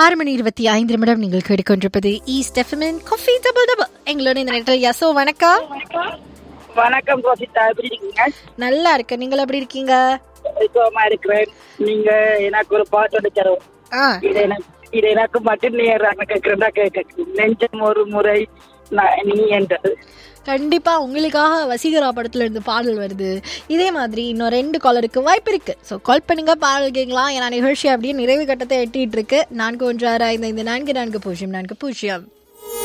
ஆறு மணி இருபத்தி ஐந்து நிமிடம் நீங்கள் கேட்டுக்கொண்டிருப்பது ஈஸ்ட் எஃப்எம்என் காஃபி டபுள் டபுள் எங்களோட இந்த நேரத்தில் யசோ வணக்கம் வணக்கம் ரோசிதா எப்படி இருக்கீங்க நல்லா இருக்கு நீங்கள் எப்படி இருக்கீங்க சுகமா இருக்கிறேன் நீங்க எனக்கு ஒரு பாட்டு ஒன்று தரும் ஆ இது எனக்கு இது எனக்கு மட்டும் நேராக கேட்கிறதா கேட்க நெஞ்சம் ஒரு முறை நான் நீ என்றது கண்டிப்பா உங்களுக்காக வசீகரா படத்துல இருந்து பாடல் வருது இதே மாதிரி இன்னும் ரெண்டு காலருக்கு வாய்ப்பு இருக்கு ஸோ கால் பண்ணுங்க பாடல் கேட்கலாம் ஏன்னா நிகழ்ச்சி அப்படியே நிறைவு கட்டத்தை எட்டிட்டு இருக்கு நான்கு ஒன்று ஆறு ஐந்து ஐந்து நான்கு நான்கு பூஜ்ஜியம் நான்கு பூஜ்ஜியம்